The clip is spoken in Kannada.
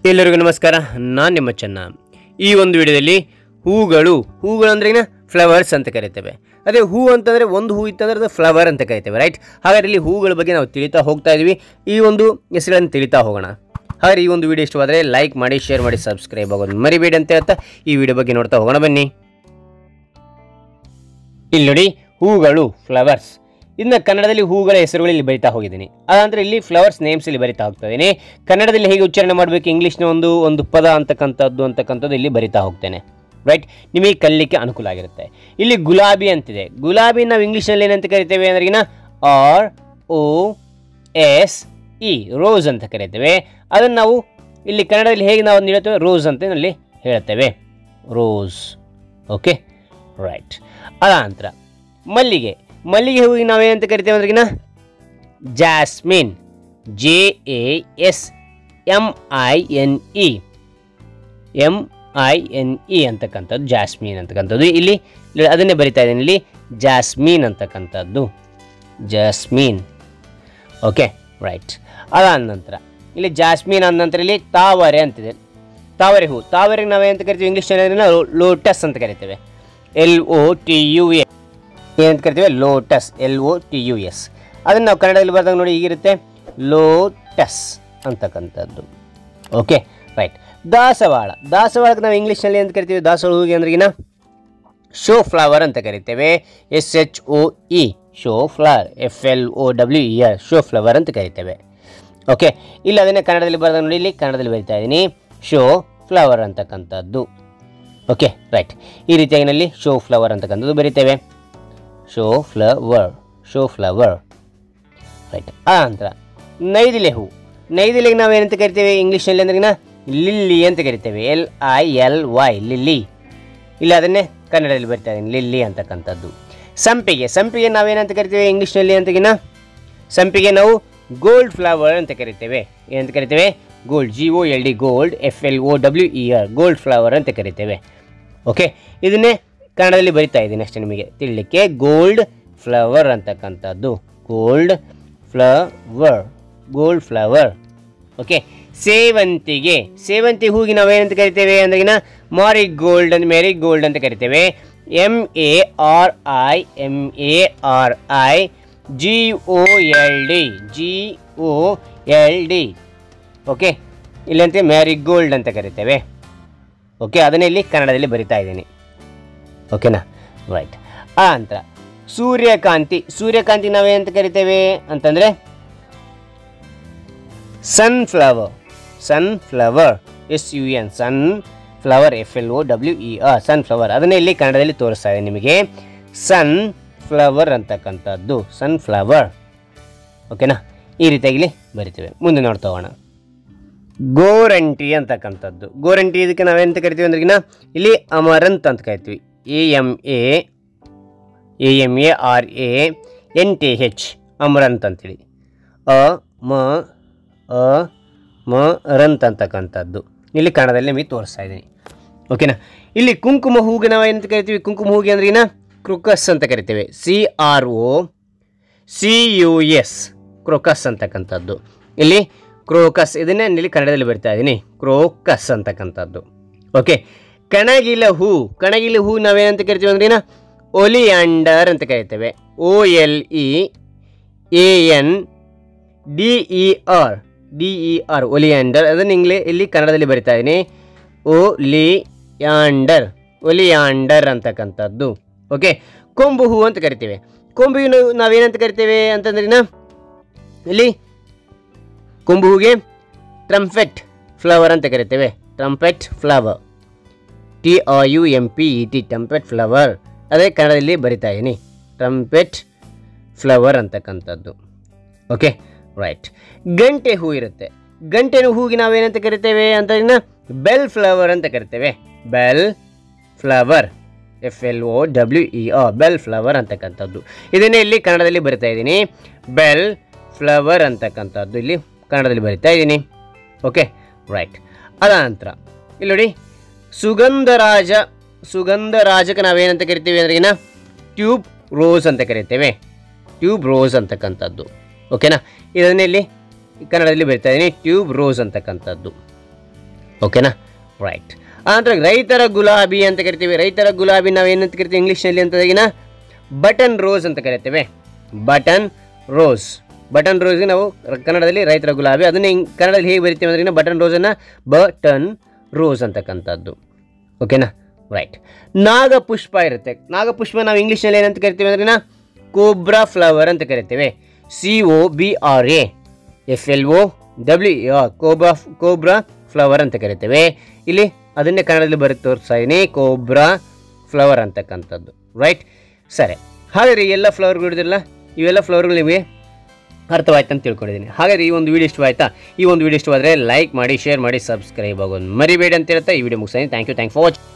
ಎಲ್ಲರಿಗೂ ನಮಸ್ಕಾರ ನಾನು ನಿಮ್ಮ ಚೆನ್ನ ಈ ಒಂದು ವಿಡಿಯೋದಲ್ಲಿ ಹೂಗಳು ಹೂಗಳು ಅಂದ್ರೆ ಏನ ಫ್ಲವರ್ಸ್ ಅಂತ ಕರಿತೇವೆ ಅದೇ ಹೂ ಅಂತಂದರೆ ಒಂದು ಹೂ ಇತ್ತಂದ್ರೆ ಅದು ಫ್ಲವರ್ ಅಂತ ಕರಿತೇವೆ ರೈಟ್ ಹಾಗಾದ್ರೆ ಇಲ್ಲಿ ಹೂಗಳ ಬಗ್ಗೆ ನಾವು ತಿಳಿತಾ ಹೋಗ್ತಾ ಇದ್ವಿ ಈ ಒಂದು ಹೆಸರುಗಳನ್ನು ತಿಳಿತಾ ಹೋಗೋಣ ಹಾಗಾದ್ರೆ ಈ ಒಂದು ವಿಡಿಯೋ ಇಷ್ಟವಾದರೆ ಲೈಕ್ ಮಾಡಿ ಶೇರ್ ಮಾಡಿ ಸಬ್ಸ್ಕ್ರೈಬ್ ಆಗೋದು ಮರಿಬೇಡಿ ಅಂತ ಹೇಳ್ತಾ ಈ ವಿಡಿಯೋ ಬಗ್ಗೆ ನೋಡ್ತಾ ಹೋಗೋಣ ಬನ್ನಿ ಇಲ್ಲಿ ನೋಡಿ ಹೂಗಳು ಫ್ಲವರ್ಸ್ ಇನ್ನು ಕನ್ನಡದಲ್ಲಿ ಹೂಗಳ ಹೆಸರುಗಳು ಇಲ್ಲಿ ಬರಿತಾ ಹೋಗಿದ್ದೀನಿ ಅದಂದ್ರೆ ಇಲ್ಲಿ ಫ್ಲವರ್ಸ್ ನೇಮ್ಸ್ ಇಲ್ಲಿ ಬರಿತಾ ಹೋಗ್ತಾ ಇದ್ದೀನಿ ಕನ್ನಡದಲ್ಲಿ ಹೇಗೆ ಉಚ್ಚಾರಣೆ ಮಾಡಬೇಕು ಇಂಗ್ಲೀಷ್ನ ಒಂದು ಒಂದು ಪದ ಅಂತಕ್ಕಂಥದ್ದು ಅಂತಕ್ಕಂಥದ್ದು ಇಲ್ಲಿ ಬರಿತಾ ಹೋಗ್ತೇನೆ ರೈಟ್ ನಿಮಗೆ ಕಲಿಲಿಕ್ಕೆ ಅನುಕೂಲ ಆಗಿರುತ್ತೆ ಇಲ್ಲಿ ಗುಲಾಬಿ ಅಂತಿದೆ ಗುಲಾಬಿ ನಾವು ಇಂಗ್ಲೀಷ್ನಲ್ಲಿ ಏನಂತ ಕರಿತೇವೆ ಅಂದ್ರಿಗಿನ R O S E rose ಅಂತ ಕರಿತೇವೆ ಅದನ್ನು ನಾವು ಇಲ್ಲಿ ಕನ್ನಡದಲ್ಲಿ ಹೇಗೆ ನಾವು ಅದನ್ನ ಹೇಳ್ತೇವೆ ರೋಸ್ ಅಂತ ಇಲ್ಲಿ ಹೇಳ್ತೇವೆ ರೋಸ್ ಓಕೆ ರೈಟ್ ಅದಾನಂತರ ಮಲ್ಲಿಗೆ ಮಲ್ಲಿಗೆ ಹೂವಿಗೆ ನಾವೇನಂತ ಕರಿತೇವೆ ಅಂದ್ರಿಗಿನ jasmine J A S M I N E M I N E ಅಂತಕ್ಕಂಥದ್ದು ಜಾಸ್ಮಿನ್ ಅಂತಕ್ಕಂಥದ್ದು ಇಲ್ಲಿ ಇಲ್ಲಿ ಅದನ್ನೇ ಬರಿತಾ ಇದ್ದೀನಿ ಇಲ್ಲಿ ಜಾಸ್ಮಿನ್ ಅಂತಕ್ಕಂಥದ್ದು ಜಾಸ್ಮಿನ್ ಓಕೆ ರೈಟ್ ಅದಾದ ನಂತರ ಇಲ್ಲಿ ಜಾಸ್ಮಿನ್ ಅಂದ ನಂತರ ಇಲ್ಲಿ ತಾವರೆ ಅಂತಿದೆ ತಾವರೆ ಹೂ ತಾವರೆಗೆ ನಾವೇನಂತ ಕರಿತೀವಿ ಇಂಗ್ಲೀಷ್ನಲ್ಲಿ ನಾವು ಲೋಟಸ್ ಅಂತ ಕರಿತೇವೆ L O T U A ಏನಂತ ಕರಿತೀವಿ lotus L O T U S ಅದನ್ನು ನಾವು ಕನ್ನಡದಲ್ಲಿ ಬರ್ದಾಗ ನೋಡಿ ಹೀಗಿರುತ್ತೆ ಲೋಟಸ್ ಅಂತಕ್ಕಂಥದ್ದು ಓಕೆ ರೈಟ್ ದಾಸವಾಳ ದಾಸವಾಳಕ್ಕೆ ನಾವು ಇಂಗ್ಲೀಷ್ನಲ್ಲಿ ಅಂತ ಕರಿತೀವಿ ದಾಸವಾಳ ಹೂವಿಗೆ ಅಂದ್ರಿಗಿನ ಶೋ ಫ್ಲವರ್ ಅಂತ ಕರಿತೇವೆ S H O E shoe flower F L O W E R shoe flower ಅಂತ ಕರಿತೇವೆ ಓಕೆ ಇಲ್ಲಿ ಅದನ್ನೇ ಕನ್ನಡದಲ್ಲಿ ಬರೆದ ನೋಡಿ ಇಲ್ಲಿ ಕನ್ನಡದಲ್ಲಿ ಬರಿತಾ ಇದ್ದೀನಿ ಶೋ ಫ್ಲವರ್ ಅಂತಕ್ಕಂಥದ್ದು ಓಕೆ ರೈಟ್ ಈ ರೀತಿಯಾಗಿ ನಲ್ಲಿ ಶೋ ಫ್ಲವರ್ ಅಂತಕ್ಕಂಥದ್ದು ಬರಿತೇವೆ shoe flower shoe flower right ಆ ನಂತರ ನೈದಿಲೆ ಹೂ ನೈದಿಲೆಗೆ ನಾವು ಏನಂತ ಕರಿತೇವೆ ಇಂಗ್ಲೀಷ್ನಲ್ಲಿ ಅಂದ್ರಿಗಿನ ಲಿಲ್ಲಿ ಅಂತ ಕರಿತೇವೆ L I L Y lily ಇಲ್ಲ ಅದನ್ನೇ ಕನ್ನಡದಲ್ಲಿ ಬರ್ತಾ ಇದ್ದೀನಿ ಲಿಲ್ಲಿ ಅಂತಕ್ಕಂಥದ್ದು ಸಂಪಿಗೆ ಸಂಪಿಗೆ ನಾವೇನಂತ ಕರಿತೇವೆ ಇಂಗ್ಲೀಷ್ನಲ್ಲಿ ಅಂತಗಿನ ಸಂಪಿಗೆ ನಾವು ಗೋಲ್ಡ್ ಫ್ಲವರ್ ಅಂತ ಕರಿತೇವೆ ಏನಂತ ಕರಿತೇವೆ gold G O L D gold F L O W E R gold flower ಅಂತ ಕರಿತೇವೆ ಓಕೆ ಇದನ್ನೇ ಕನ್ನಡದಲ್ಲಿ ಬರಿತಾ ಇದ್ದೀನಿ ಅಷ್ಟೇ ನಿಮಗೆ ತಿಳಲಿಕ್ಕೆ ಗೋಲ್ಡ್ ಫ್ಲವರ್ ಅಂತಕ್ಕಂಥದ್ದು gold flower gold flower okay ಸೇವಂತಿಗೆ ಸೇವಂತಿ ಹೂಗಿ ನಾವೇನಂತ ಕರಿತೇವೆ ಅಂದ್ರಿಗಿನ ಮಾರಿ ಗೋಲ್ಡ್ ಅಂತ ಮೇರಿ ಗೋಲ್ಡ್ ಅಂತ ಕರಿತೇವೆ M A R I M A R I G O L D G O L D okay ಇಲ್ಲಂತೆ ಮ್ಯಾರಿ ಗೋಲ್ಡ್ ಅಂತ ಕರಿತೇವೆ ಓಕೆ ಅದನ್ನೇ ಇಲ್ಲಿ ಕನ್ನಡದಲ್ಲಿ ಬರಿತಾ ಇದ್ದೀನಿ ಓಕೆನಾ ರೈಟ್ ಆ ನಂತರ ಸೂರ್ಯಕಾಂತಿ ಸೂರ್ಯಕಾಂತಿ ನಾವೇನಂತ ಕರಿತೇವೆ ಅಂತಂದರೆ sunflower sunflower S U N sunflower F L O W E R sunflower ಅದನ್ನೇ ಇಲ್ಲಿ ಕನ್ನಡದಲ್ಲಿ ತೋರಿಸ್ತಾ ಇದೆ ನಿಮಗೆ ಸನ್ ಫ್ಲವರ್ ಅಂತಕ್ಕಂಥದ್ದು ಸನ್ಫ್ಲವರ್ ಓಕೆನಾ ಈ ರೀತಿಯಾಗಿ ಇಲ್ಲಿ ಬರಿತೇವೆ ಮುಂದೆ ನೋಡ್ತಾ ಹೋಗೋಣ ಗೋರಂಟಿ ಅಂತಕ್ಕಂಥದ್ದು ಗೋರಂಟಿ ಇದಕ್ಕೆ ನಾವೇನಂತ ಕರಿತೀವಿ ಅಂದ್ರಿಗಿನ ಇಲ್ಲಿ ಅಮರಂತ್ ಅಂತ ಕರಿತೀವಿ A M A A M A R A N T H amaranth ಅಂತೇಳಿ ಅ ಮ ಅ ಮ ರಂತ್ ಅಂತಕ್ಕಂಥದ್ದು ಇಲ್ಲಿ ಕನ್ನಡದಲ್ಲಿ ನಿಮಗೆ ತೋರಿಸ್ತಾ ಇದ್ದೀನಿ ಓಕೆನಾ ಇಲ್ಲಿ ಕುಂಕುಮ ಹೂಗೆ ನಾವು ಏನಂತ ಕರಿತೀವಿ ಕುಂಕುಮ ಹೂಗೆ ಅಂದ್ರಿಗಿನ ಕ್ರುಕಸ್ ಅಂತ ಕರಿತೇವೆ C R O C U S crocus ಅಂತಕ್ಕಂಥದ್ದು ಇಲ್ಲಿ ಕ್ರೋಕಸ್ ಇದನ್ನೇ ಇಲ್ಲಿ ಕನ್ನಡದಲ್ಲಿ ಬರ್ತಾ ಇದ್ದೀನಿ ಕ್ರೋಕಸ್ ಅಂತಕ್ಕಂಥದ್ದು ಓಕೆ ಕಣಗಿಲ ಹೂ ಕಣಗಿಲ ಹೂ ನಾವೇನಂತ ಕರಿತೀವಿ ಅಂದ್ರಿನ ಒಲಿಯಾಂಡರ್ ಅಂತ ಕರಿತೇವೆ O L E A N D E R D E R oleander ಅದನ್ನು ಇಂಗ್ಲಿ ಇಲ್ಲಿ ಕನ್ನಡದಲ್ಲಿ ಬರಿತಾ ಇದ್ದೀನಿ ಒಲಿಯಾಂಡರ್ ಒಲಿಯಾಂಡರ್ ಅಂತಕ್ಕಂಥದ್ದು ಓಕೆ ಕೊಂಬು ಹೂ ಅಂತ ಕರಿತೇವೆ ಕೊಂಬು ನಾವು ನಾವೇನಂತ ಕರಿತೇವೆ ಅಂತಂದ್ರಿನ ಇಲ್ಲಿ ಕೊಂಬು ಹೂಗೆ ಟ್ರಂಫೆಟ್ ಫ್ಲವರ್ ಅಂತ ಕರಿತೇವೆ trumpet flower T R U M P E T trumpet flower ಅದೇ ಕನ್ನಡದಲ್ಲಿ ಬರಿತಾ ಇದ್ದೀನಿ ಟ್ರಂಪೆಟ್ ಫ್ಲವರ್ ಅಂತಕ್ಕಂಥದ್ದು ಓಕೆ ರೈಟ್ ಗಂಟೆ ಹೂ ಇರುತ್ತೆ ಗಂಟೆ ಹೂಗೆ ನಾವೇನಂತ ಕರಿತೇವೆ ಅಂತ ಬೆಲ್ ಫ್ಲವರ್ ಅಂತ ಕರಿತೇವೆ bell flower F L O W E R bell flower ಅಂತಕ್ಕಂಥದ್ದು ಇದನ್ನೇ ಇಲ್ಲಿ ಕನ್ನಡದಲ್ಲಿ ಬರಿತಾ ಇದ್ದೀನಿ ಬೆಲ್ ಫ್ಲವರ್ ಅಂತಕ್ಕಂಥದ್ದು ಇಲ್ಲಿ ಕನ್ನಡದಲ್ಲಿ ಬರಿತಾ ಇದ್ದೀನಿ ಓಕೆ ರೈಟ್ ಅದ ನಂತರ ಇಲ್ಲಿ ನೋಡಿ ಸುಗಂಧರಾಜ ಸುಗಂಧರಾಜಕ್ಕೆ ನಾವೇನಂತ ಕರಿತೀವಿ ಅಂದ್ರೆ ಟ್ಯೂಬ್ ರೋಸ್ ಅಂತ ಕರಿತೇವೆ ಟ್ಯೂಬ್ ರೋಸ್ ಅಂತಕ್ಕಂಥದ್ದು ಓಕೆನಾ ಇದನ್ನೇ ಇಲ್ಲಿ ಕನ್ನಡದಲ್ಲಿ ಬರಿತಾ ಇದ್ದೀನಿ ಟ್ಯೂಬ್ ರೋಸ್ ಅಂತಕ್ಕಂಥದ್ದು ಓಕೆನಾ ರೈಟ್ ಆನಂತರ ರೈತರ ಗುಲಾಬಿ ಅಂತ ಕರಿತೀವಿ ರೈತರ ಗುಲಾಬಿ ನಾವು ಏನಂತ ಕರಿತೀವಿ ಇಂಗ್ಲೀಷ್ನಲ್ಲಿ ಅಂತಂದಾಗಿನ ಬಟನ್ ರೋಸ್ ಅಂತ ಕರಿತೇವೆ ಬಟನ್ ರೋಸ್ ಬಟನ್ ರೋಸ್ಗೆ ನಾವು ಕನ್ನಡದಲ್ಲಿ ರೈತರ ಗುಲಾಬಿ ಅದನ್ನೇ ಇಂಗ್- ಕನ್ನಡದಲ್ಲಿ ಹೇಗೆ ಬರಿತೀವಿ ಅಂದ್ರೆ ಬಟನ್ ರೋಸನ್ನು ಬಟನ್ ರೋಸ್ ಅಂತಕ್ಕಂಥದ್ದು ಓಕೆನಾ ರೈಟ್ ನಾಗಪುಷ್ಪ ಇರುತ್ತೆ ನಾಗಪುಷ್ಪ ನಾವು ಇಂಗ್ಲೀಷ್ನಲ್ಲಿ ಏನಂತ ಕರಿತೀವಿ ಅಂದ್ರೆ ಕೋಬ್ರಾ ಫ್ಲವರ್ ಅಂತ ಕರಿತೇವೆ C O B R A F L O W cobra cobra flower ಅಂತ ಕರಿತೇವೆ ಇಲ್ಲಿ ಅದನ್ನೇ ಕನ್ನಡದಲ್ಲಿ ಬರುತ್ತೆ ತೋರಿಸ್ತಾ ಇದೀನಿ ಕೋಬ್ರಾ ಫ್ಲವರ್ ಅಂತಕ್ಕಂಥದ್ದು ರೈಟ್ ಸರಿ ಹಾಗಾದ್ರೆ ಈ ಎಲ್ಲ ಫ್ಲವರ್ಗಳು ಹಿಡಿದಿರಲ್ಲ ಇವೆಲ್ಲ ಫ್ಲವರ್ಗಳು ನಿಮಗೆ ಅರ್ಥವಾಯ್ತು ಅಂತ ತಿಳ್ಕೊಂಡಿದ್ದೀನಿ ಹಾಗಾದ್ರೆ ಈ ಒಂದು ವಿಡಿಯೋ ಇಷ್ಟವಾಯ್ತಾ ಈ ಒಂದು ವಿಡಿಯೋ ಇಷ್ಟವಾದರೆ ಲೈಕ್ ಮಾಡಿ ಶೇರ್ ಮಾಡಿ ಸಬ್ಸ್ಕ್ರೈಬ್ ಆಗೋದು ಮರಿಬೇಡಿ ಅಂತ ಹೇಳ್ತಾ ಈ ವಿಡಿಯೋ ಮುಗಿಸ್ತೀನಿ thank you thank for watch